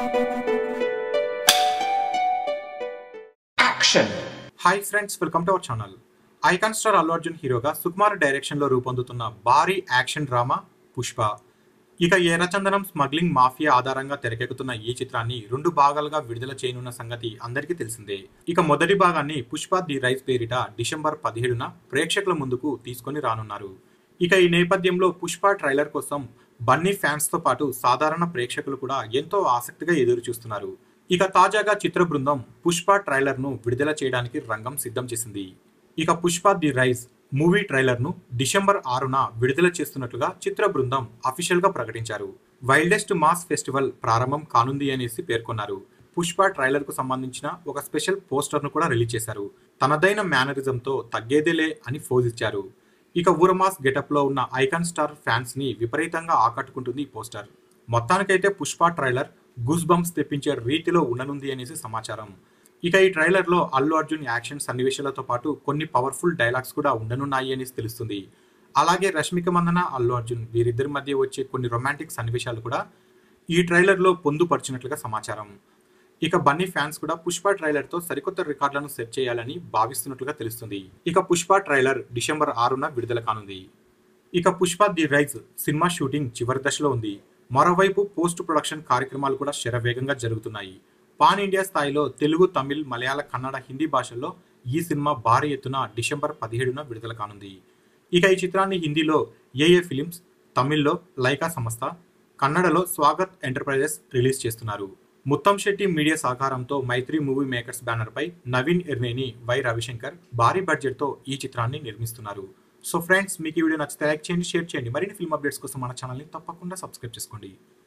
Action! Hi friends welcome to our channel icon star Allu Arjun హీరోగా సుకుమార్ డైరెక్షన్లో రూపొందుతున్న భారీ యాక్షన్ డ్రామా పుష్ప ఇక ఎర్రచందనం స్మగ్లింగ్ మాఫియా ఆధారంగా తెరకెక్కుతున్న ఈ చిత్రాన్ని రెండు భాగాలుగా విడుదల చేయనున్న సంగతి అందరికీ తెలిసిందే ఇక మొదటి భాగాన్ని పుష్ప ది రైస్ పేరిట డిసెంబర్ పదిహేడున ప్రేక్షకుల ముందుకు తీసుకొని రానున్నారు ఇక ఈ నేపథ్యంలో పుష్ప ట్రైలర్ కోసం బన్నీ ఫ్యాన్స్ తో పాటు సాధారణ ప్రేక్షకులు కూడా ఎంతో ఆసక్తిగా ఎదురు చూస్తున్నారు ఇక తాజాగా చిత్ర బృందం పుష్ప ట్రైలర్ ను విడుదల చేయడానికి రంగం సిద్ధం చేసింది ఇక Pushpa the rise movie trailer ను డిసెంబర్ ఆరున విడుదల చేస్తున్నట్లుగా చిత్ర బృందం అఫీషియల్ గా ప్రకటించారు వైల్డెస్ట్ మాస్ ఫెస్టివల్ ప్రారంభం కానుంది అనేసి పేర్కొన్నారు పుష్ప ట్రైలర్ కు సంబంధించిన ఒక స్పెషల్ పోస్టర్ ను కూడా రిలీజ్ చేశారు తనదైన మేనరిజం తో తగ్గేదేలే అని ఫోజ్ ఇచ్చారు ఇక ఊరమాస్ గెటప్ లో ఉన్న ఐకాన్ స్టార్ ఫ్యాన్స్ ని విపరీతంగా ఆకట్టుకుంటుంది ఈ పోస్టర్ మొత్తానికైతే పుష్ప ట్రైలర్ గుస్ బంప్స్ తెప్పించే రీతిలో ఉండనుంది అనేసి సమాచారం ఇక ఈ ట్రైలర్ లో అల్లు అర్జున్ యాక్షన్ సన్నివేశాలతో పాటు కొన్ని పవర్ఫుల్ డైలాగ్స్ కూడా ఉండనున్నాయి అనేసి తెలుస్తుంది అలాగే రష్మిక మందన అల్లు అర్జున్ వీరిద్దరి మధ్య వచ్చే కొన్ని రొమాంటిక్ సన్నివేశాలు కూడా ఈ ట్రైలర్ లో పొందుపరిచినట్లుగా సమాచారం ఇక బన్నీ ఫ్యాన్స్ కూడా పుష్ప ట్రైలర్ తో సరికొత్త రికార్డులను సెట్ చేయాలని భావిస్తున్నట్లుగా తెలుస్తుంది ఇక పుష్ప ట్రైలర్ డిసెంబర్ ఆరున విడుదల కానుంది ఇక Pushpa the rise cinema shooting చివరి దశలో ఉంది మరోవైపు పోస్ట్ ప్రొడక్షన్ కార్యక్రమాలు కూడా శరవేగంగా జరుగుతున్నాయి పాన్ ఇండియా స్థాయిలో తెలుగు తమిళ్ మలయాళ కన్నడ హిందీ భాషల్లో ఈ సినిమా భారీ ఎత్తున డిసెంబర్ పదిహేడున విడుదల కానుంది ఇక ఈ చిత్రాన్ని హిందీలో ఏఏ ఫిలిమ్స్ తమిళ్లో లైకా సంస్థ కన్నడలో స్వాగత్ ఎంటర్ప్రైజెస్ రిలీజ్ చేస్తున్నారు ముత్తం శెట్టి మీడియా సహకారంతో మైత్రి మూవీ మేకర్స్ బ్యానర్ పై నవీన్ ఎర్నేని వై రవిశంకర్ భారీ బడ్జెట్ తో ఈ చిత్రాన్ని నిర్మిస్తున్నారు సో ఫ్రెండ్స్ మీకు ఈ వీడియో నచ్చితే లైక్ చేయండి షేర్ చేయండి మరిన్ని ఫిల్మ్ అప్డేట్స్ కోసం మన ఛానల్ని తప్పకుండా సబ్స్క్రైబ్ చేసుకోండి